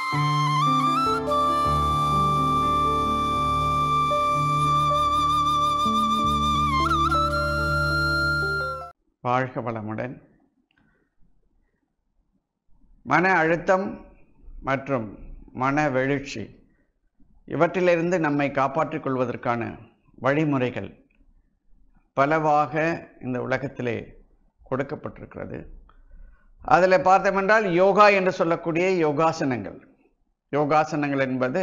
வாழ்க வளமுடன் மன அழுத்தம் மற்றும் மன வெழுச்சி இவற்றிலிருந்து நம்மை காப்பாற்றிக் கொள்வதற்கான வழிமுறைகள் பலவாக இந்த உலகத்திலே கொடுக்கப்பட்டிருக்கிறது அதில் பார்த்தோமென்றால் யோகா என்று சொல்லக்கூடிய யோகாசனங்கள் யோகாசனங்கள் என்பது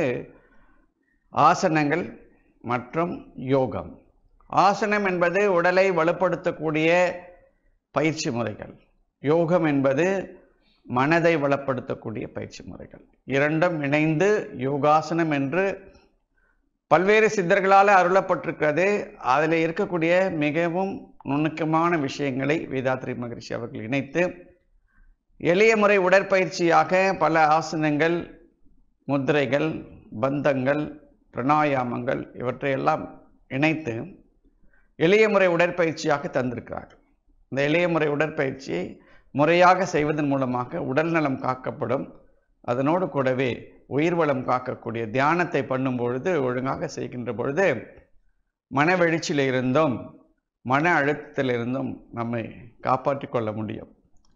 ஆசனங்கள் மற்றும் யோகம் ஆசனம் என்பது உடலை வலுப்படுத்தக்கூடிய பயிற்சி முறைகள் யோகம் என்பது மனதை வளப்படுத்தக்கூடிய பயிற்சி முறைகள் இரண்டும் இணைந்து யோகாசனம் என்று பல்வேறு சித்தர்களால் அருளப்பட்டிருக்கிறது அதில் இருக்கக்கூடிய மிகவும் நுணுக்கமான விஷயங்களை வேதாத்ரி மகரிஷி அவர்கள் இணைத்து எளிய முறை உடற்பயிற்சியாக பல ஆசனங்கள் முத்திரைகள் பந்தங்கள் பிரணாயாமங்கள் இவற்றையெல்லாம் இணைத்து எளிய முறை உடற்பயிற்சியாக தந்திருக்கிறார்கள் இந்த எளிய முறை உடற்பயிற்சியை முறையாக செய்வதன் மூலமாக உடல் நலம் காக்கப்படும் அதனோடு கூடவே உயிர் வளம் காக்கக்கூடிய தியானத்தை பண்ணும் பொழுது ஒழுங்காக செய்கின்ற பொழுது மனவெழுச்சியில் இருந்தும் மன அழுத்தத்தில் இருந்தும் நம்மை காப்பாற்றிக் கொள்ள முடியும்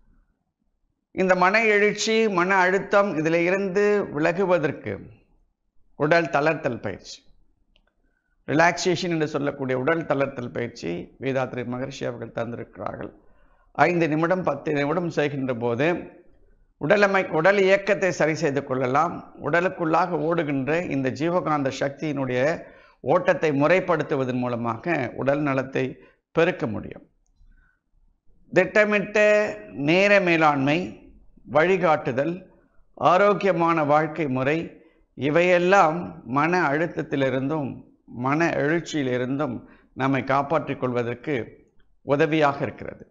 இந்த மன எழுச்சி மன அழுத்தம் இதில் இருந்து விலகுவதற்கு உடல் தளர்த்தல் பயிற்சி ரிலாக்ஸேஷன் என்று சொல்லக்கூடிய உடல் தளர்த்தல் பயிற்சி வேதாத்ரி மகர்ஷி அவர்கள் தந்திருக்கிறார்கள் ஐந்து நிமிடம் பத்து நிமிடம் செய்கின்ற போது உடலமை உடல் இயக்கத்தை சரி செய்து கொள்ளலாம் உடலுக்குள்ளாக ஓடுகின்ற இந்த ஜீவகாந்த சக்தியினுடைய ஓட்டத்தை முறைப்படுத்துவதன் மூலமாக உடல் நலத்தை பெருக்க முடியும் திட்டமிட்ட நேர மேலாண்மை வழிகாட்டுதல் ஆரோக்கியமான வாழ்க்கை முறை இவையெல்லாம் மன அழுத்தத்திலிருந்தும் மன எழுச்சியிலிருந்தும் நம்மை காப்பாற்றிக் கொள்வதற்கு உதவியாக இருக்கிறது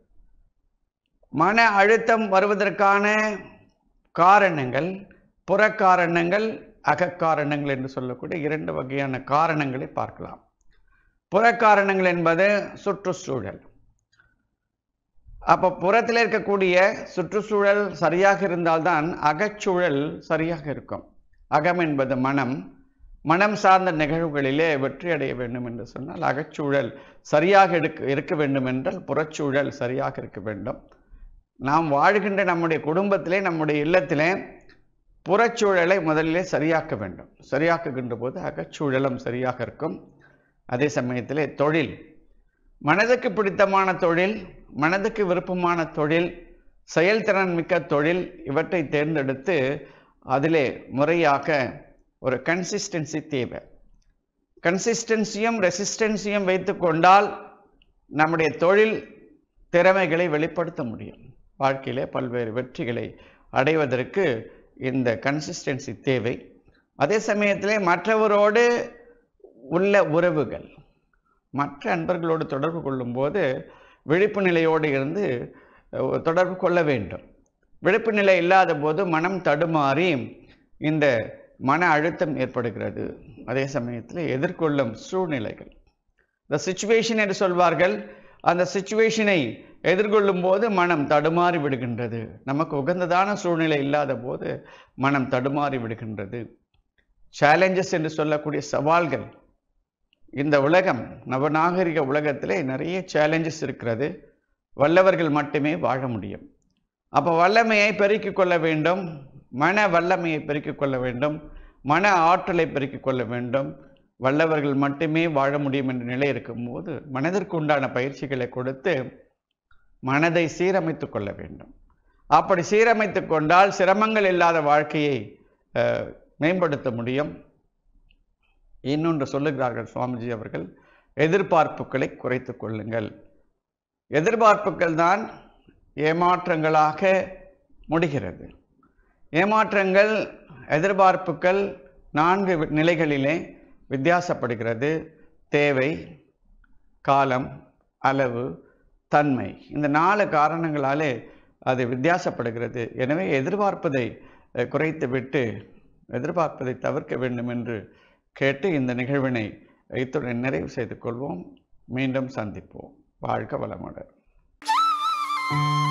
மன அழுத்தம் வருவதற்கான காரணங்கள் புறக்காரணங்கள் அகக்காரணங்கள் என்று சொல்லக்கூடிய இரண்டு வகையான காரணங்களை பார்க்கலாம் புறக்காரணங்கள் என்பது சுற்றுச்சூழல் அப்போ புறத்தில் இருக்கக்கூடிய சுற்றுச்சூழல் சரியாக இருந்தால்தான் அகச்சூழல் சரியாக இருக்கும் அகம் என்பது மனம் மனம் சார்ந்த நிகழ்வுகளிலே வெற்றி அடைய வேண்டும் என்று சொன்னால் அகச்சூழல் சரியாக இருக்க இருக்க வேண்டும் என்றால் புறச்சூழல் சரியாக இருக்க வேண்டும் நாம் வாழ்கின்ற நம்முடைய குடும்பத்திலே நம்முடைய இல்லத்திலே புறச்சூழலை முதலிலே சரியாக்க வேண்டும் சரியாக்குகின்ற போது அகச்சூழலும் சரியாக இருக்கும் அதே சமயத்திலே தொழில் மனதுக்கு பிடித்தமான தொழில் மனதுக்கு விருப்பமான தொழில் செயல்திறன் மிக்க தொழில் இவற்றை தேர்ந்தெடுத்து அதிலே முறையாக ஒரு கன்சிஸ்டன்சி தேவை கன்சிஸ்டன்சியும் ரெசிஸ்டன்சியும் வைத்து கொண்டால் நம்முடைய தொழில் திறமைகளை வெளிப்படுத்த முடியும் வாழ்க்கையிலே பல்வேறு வெற்றிகளை அடைவதற்கு இந்த கன்சிஸ்டன்சி தேவை அதே சமயத்திலே மற்றவரோடு உள்ள உறவுகள் மற்ற அன்பர்களோடு தொடர்பு கொள்ளும்போது விழிப்பு நிலையோடு இருந்து தொடர்பு கொள்ள வேண்டும் விழிப்பு நிலை இல்லாத போது மனம் தடுமாறி இந்த மன அழுத்தம் ஏற்படுகிறது அதே சமயத்தில் எதிர்கொள்ளும் சூழ்நிலைகள் த சுச்சுவேஷன் என்று சொல்வார்கள் அந்த சுச்சுவேஷனை எதிர்கொள்ளும் போது மனம் தடுமாறி விடுகின்றது நமக்கு உகந்ததான சூழ்நிலை இல்லாத போது மனம் தடுமாறி விடுகின்றது சேலஞ்சஸ் என்று சொல்லக்கூடிய சவால்கள் இந்த உலகம் நவநாகரிக உலகத்திலே நிறைய சேலஞ்சஸ் இருக்கிறது வல்லவர்கள் மட்டுமே வாழ முடியும் அப்போ வல்லமையை பெருக்கிக் கொள்ள வேண்டும் மன வல்லமையை பெருக்கிக் கொள்ள வேண்டும் மன ஆற்றலை பெருக்கிக் கொள்ள வேண்டும் வல்லவர்கள் மட்டுமே வாழ முடியும் என்ற நிலை இருக்கும்போது மனதிற்கு உண்டான பயிற்சிகளை கொடுத்து மனதை சீரமைத்து கொள்ள வேண்டும் அப்படி சீரமைத்து கொண்டால் சிரமங்கள் இல்லாத வாழ்க்கையை மேம்படுத்த முடியும் இன்னொன்று சொல்லுகிறார்கள் சுவாமிஜி அவர்கள் எதிர்பார்ப்புகளை குறைத்து கொள்ளுங்கள் எதிர்பார்ப்புகள் தான் ஏமாற்றங்களாக முடிகிறது ஏமாற்றங்கள் எதிர்பார்ப்புகள் நான்கு நிலைகளிலே வித்தியாசப்படுகிறது தேவை காலம் அளவு தன்மை இந்த நாலு காரணங்களாலே அது வித்தியாசப்படுகிறது எனவே எதிர்பார்ப்பதை குறைத்து விட்டு எதிர்பார்ப்பதை தவிர்க்க வேண்டும் என்று கேட்டு இந்த நிகழ்வினை இத்துடன் நிறைவு செய்து கொள்வோம் மீண்டும் சந்திப்போம் வாழ்க வளமுடன்